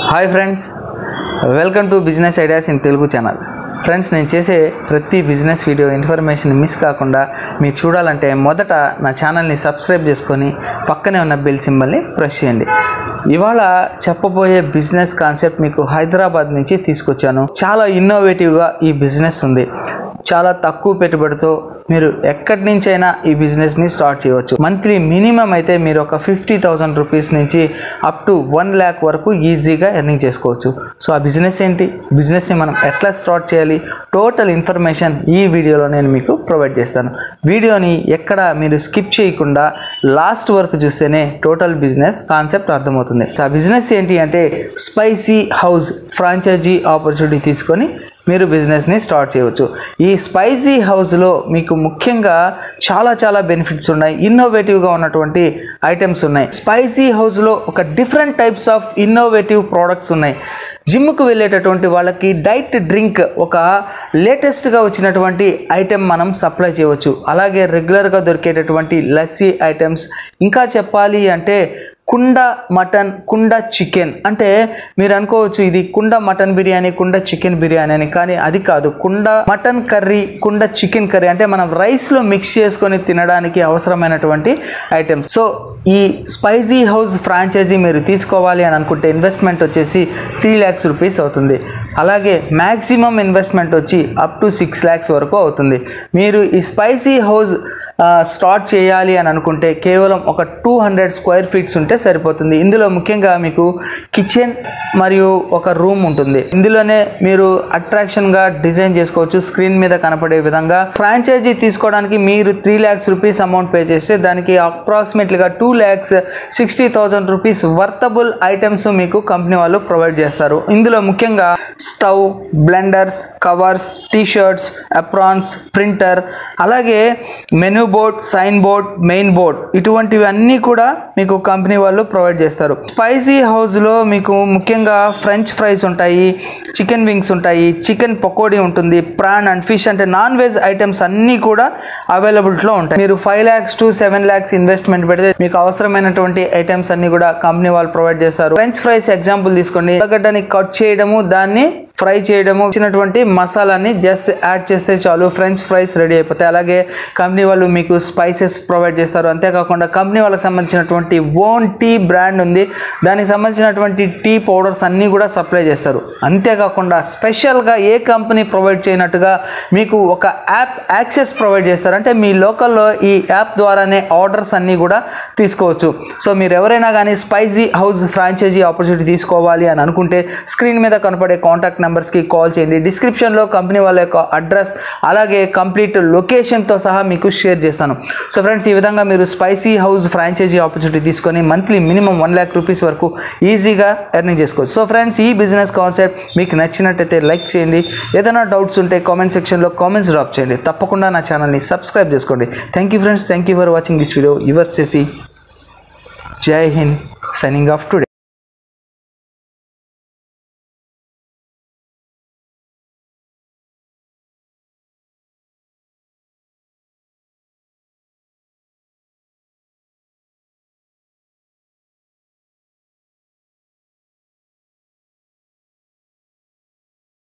hi friends welcome to business ideas in Telugu channel friends నేను చేసే ప్రతి బిజినెస్ వీడియో ఇన్ఫర్మేషన్ మిస్ కాకుండా మీరు చూడాలంటే మొదట నా ఛానల్ని సబ్స్క్రైబ్ చేసుకొని పక్కనే ఉన్న బెల్ సింబల్ని ప్రెస్ చేయండి ఇవాళ చెప్పబోయే బిజినెస్ కాన్సెప్ట్ మీకు హైదరాబాద్ నుంచి తీసుకొచ్చాను చాలా ఇన్నోవేటివ్గా ఈ బిజినెస్ ఉంది చాలా తక్కువ పెట్టుబడితో మీరు ఎక్కడి నుంచైనా ఈ బిజినెస్ని స్టార్ట్ చేయవచ్చు మంత్లీ మినిమం అయితే మీరు ఒక ఫిఫ్టీ థౌసండ్ రూపీస్ నుంచి అప్ టు వన్ ల్యాక్ వరకు ఈజీగా ఎర్నింగ్ చేసుకోవచ్చు సో ఆ బిజినెస్ ఏంటి బిజినెస్ని మనం ఎట్లా స్టార్ట్ చేయాలి టోటల్ ఇన్ఫర్మేషన్ ఈ వీడియోలో నేను మీకు ప్రొవైడ్ చేస్తాను వీడియోని ఎక్కడ మీరు స్కిప్ చేయకుండా లాస్ట్ వరకు చూస్తేనే టోటల్ బిజినెస్ కాన్సెప్ట్ అర్థమవుతుంది సో ఆ బిజినెస్ ఏంటి అంటే స్పైసీ హౌస్ ఫ్రాంచైజీ ఆపర్చునిటీ తీసుకొని మీరు బిజినెస్ని స్టార్ట్ చేయవచ్చు ఈ స్పైసీ హౌస్లో మీకు ముఖ్యంగా చాలా చాలా బెనిఫిట్స్ ఉన్నాయి ఇన్నోవేటివ్గా ఉన్నటువంటి ఐటమ్స్ ఉన్నాయి స్పైసీ హౌస్లో ఒక different types of innovative products ఉన్నాయి జిమ్కు వెళ్ళేటటువంటి వాళ్ళకి డైట్ డ్రింక్ ఒక లేటెస్ట్గా వచ్చినటువంటి ఐటెం మనం సప్లై చేయవచ్చు అలాగే రెగ్యులర్గా దొరికేటటువంటి లస్సీ ఐటమ్స్ ఇంకా చెప్పాలి అంటే కుండ మటన్ కుండ చికెన్ అంటే మీరు అనుకోవచ్చు ఇది కుండ మటన్ బిర్యానీ కుండ చికెన్ బిర్యానీ అని కానీ అది కాదు కుండ మటన్ కర్రీ కుండ చికెన్ కర్రీ అంటే మనం రైస్లో మిక్స్ చేసుకొని తినడానికి అవసరమైనటువంటి ఐటమ్స్ సో ఈ స్పైసీ హౌస్ ఫ్రాంచైజీ మీరు తీసుకోవాలి అని అనుకుంటే ఇన్వెస్ట్మెంట్ వచ్చేసి త్రీ ల్యాక్స్ రూపీస్ అవుతుంది అలాగే మ్యాక్సిమం ఇన్వెస్ట్మెంట్ వచ్చి అప్ టు సిక్స్ ల్యాక్స్ వరకు అవుతుంది మీరు ఈ స్పైసీ హౌస్ స్టార్ట్ చేయాలి అని అనుకుంటే కేవలం ఒక టూ హండ్రెడ్ స్క్వేర్ ఫీట్స్ ఉంటే సరిపోతుంది ఇందులో ముఖ్యంగా మీకు కిచెన్ మరియు ఒక రూమ్ ఉంటుంది ఇందులోనే మీరు అట్రాక్షన్గా డిజైన్ చేసుకోవచ్చు స్క్రీన్ మీద కనపడే విధంగా ఫ్రాంచైజీ తీసుకోవడానికి మీరు three lakhs rupees amount pay చేస్తే దానికి అప్రాక్సిమేట్లీగా two lakhs sixty thousand rupees worthable items మీకు కంపెనీ వాళ్ళు ప్రొవైడ్ చేస్తారు ఇందులో ముఖ్యంగా stove blenders covers T shirts aprons printer అలాగే menu board sign board main board ఇటువంటివి అన్నీ కూడా మీకు కంపెనీ వాళ్ళు ప్రొవైడ్ చేస్తారు స్పైసీ హౌస్లో మీకు ముఖ్యంగా ఫ్రెంచ్ ఫ్రైస్ ఉంటాయి చికెన్ వింగ్స్ ఉంటాయి చికెన్ పకోడీ ఉంటుంది ప్రాన్ అండ్ ఫిష్ అంటే నాన్ వెజ్ ఐటమ్స్ అన్నీ కూడా అవైలబిలిటీలో ఉంటాయి మీరు five lakhs to seven lakhs investment పెడితే మీకు అవసరమైనటువంటి ఐటమ్స్ అన్ని కూడా కంపెనీ వాళ్ళు ప్రొవైడ్ చేస్తారు ఫ్రెంచ్ ఫ్రైస్ ఎగ్జాంపుల్ తీసుకోండి ఉల్లగడ్డని కట్ చేయడము దాన్ని ఫ్రై చేయడము ఇచ్చినటువంటి మసాలాని జస్ట్ యాడ్ చేస్తే చాలు ఫ్రెంచ్ ఫ్రైస్ రెడీ అయిపోతాయి అలాగే కంపెనీ వాళ్ళు మీకు స్పైసెస్ ప్రొవైడ్ చేస్తారు అంతేకాకుండా కంపెనీ వాళ్ళకి సంబంధించినటువంటి ఓన్ టీ బ్రాండ్ ఉంది దానికి సంబంధించినటువంటి టీ పౌడర్స్ అన్నీ కూడా సప్లై చేస్తారు అంతేకాకుండా స్పెషల్గా ఏ కంపెనీ ప్రొవైడ్ చేయనట్టుగా మీకు ఒక యాప్ యాక్సెస్ ప్రొవైడ్ చేస్తారు అంటే మీ లోకల్లో ఈ యాప్ ద్వారానే ఆర్డర్స్ అన్నీ కూడా తీసుకోవచ్చు సో మీరు ఎవరైనా కానీ స్పైసీ హౌస్ ఫ్రాంచైజీ ఆపర్చునిటీ తీసుకోవాలి అని అనుకుంటే స్క్రీన్ మీద కనపడే కాంటాక్ట్ నెంబర్స్కి కాల్ చేయండి డిస్క్రిప్షన్లో కంపెనీ వాళ్ళ యొక్క అడ్రస్ అలాగే కంప్లీట్ లొకేషన్తో సహా మీకు షేర్ చేస్తాను సో ఫ్రెండ్స్ ఈ విధంగా మీరు స్పైసీ హౌస్ ఫ్రాంచైజీ ఆపర్చునిటీ తీసుకొని monthly minimum one lakh rupees వరకు ఈజీగా ఎర్నింగ్ చేసుకోవచ్చు సో ఫ్రెండ్స్ ఈ బిజినెస్ కాన్సెప్ట్ మీకు నచ్చినట్టయితే లైక్ చేయండి ఏదైనా డౌట్స్ ఉంటే కామెంట్ సెక్షన్లో కామెంట్స్ డ్రాప్ చేయండి తప్పకుండా నా ఛానల్ని సబ్స్క్రైబ్ చేసుకోండి thank you friends thank you for watching this video your చేసి జై హింద్ సైనింగ్ ఆఫ్ టుడే